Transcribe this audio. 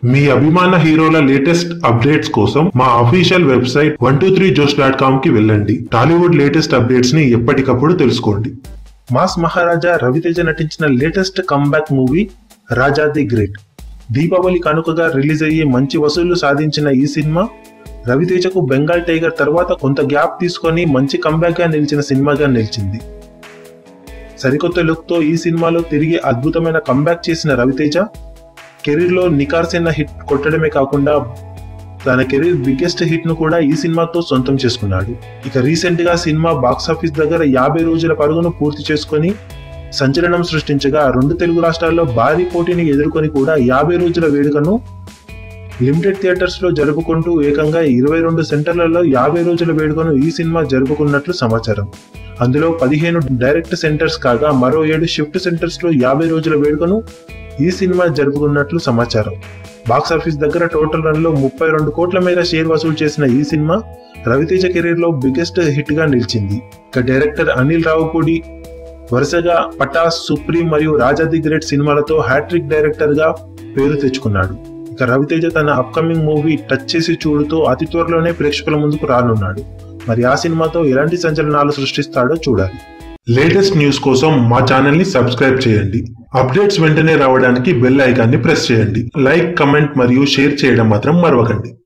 మీ అభిమాన హీరోల latest updates కోసం మా official website one two three josh dot com కి వెళ్ళండి టాలీవుడ్ లేటెస్ట్ అప్డేట్స్ ని ఎప్పటికప్పుడు తెలుసుకోండి మాస్ మహారాజా రవితేజ నటించిన latest comeback movie Raja the great Deepavali కానుకగా రిలీజ్ అయ్యి మంచి వసూళ్లు సాధించిన ఈ సినిమా రవితేజకు బెంగాల్ టైగర్ తర్వాత కొంత గ్యాప్ తీసుకొని మంచి కంబ్యాక్ గా నిలిచిన సినిమాగా నిలిచింది సరికొత్త లుక్ తో ఈ సినిమాలో తిరిగి అద్భుతమైన కంబ్యాక్ చేసిన రవితేజ కెరీర్ లో నికార్సైన హిట్ కొట్టడమే కాకుండా తన కెరీర్ బిగ్గెస్ట్ హిట్ ను కూడా ఈ సినిమాతో సొంతం చేసుకున్నాడు ఇక రీసెంట్ గా సినిమా బాక్సాఫీస్ దగ్గర యాభై రోజుల పరుగును పూర్తి చేసుకొని సంచలనం సృష్టించగా రెండు తెలుగు రాష్ట్రాల్లో భారీ పోటీని ఎదుర్కొని కూడా యాభై రోజుల వేడుకను లిమిటెడ్ థియేటర్స్ లో జరుపుకుంటూ ఏకంగా ఇరవై రెండు సెంటర్లలో యాభై రోజుల వేడుకను ఈ సినిమా జరుపుకున్నట్లు సమాచారం అందులో పదిహేను డైరెక్ట్ సెంటర్స్ కాగా మరో ఏడు షిఫ్ట్ సెంటర్స్ లో యాభై రోజుల వేడుకను ఈ సినిమా జరుపుకున్నట్లు సమాచారం బాక్సాఫీస్ దగ్గర టోటల్ రన్ లో ముప్పై రెండు కోట్ల మేర షేర్ వసూలు చేసిన ఈ సినిమా రవితేజ కెరీర్ లో బిగ్గెస్ట్ హిట్ గా నిలిచింది ఇక డైరెక్టర్ అనిల్ రావుపూడి వరుసగా పటాస్ సుప్రీం మరియు రాజా ది గ్రేట్ సినిమాలతో హ్యాట్రిక్ డైరెక్టర్ గా పేరు తెచ్చుకున్నాడు ఇక రవితేజ తన అప్కమింగ్ మూవీ టచ్ చేసి చూడుతో అతి త్వరలోనే ప్రేక్షకుల ముందుకు రానున్నాడు మరి ఆ సినిమాతో ఎలాంటి సంచలనాలు సృష్టిస్తాడో చూడాలి లేటెస్ట్ న్యూస్ కోసం మా ఛానల్ ని సబ్స్క్రైబ్ చేయండి అప్డేట్స్ వెంటనే రావడానికి బెల్ ఐకాన్ని ప్రెస్ చేయండి లైక్ కమెంట్ మరియు షేర్ చేయడం మాత్రం మరవకండి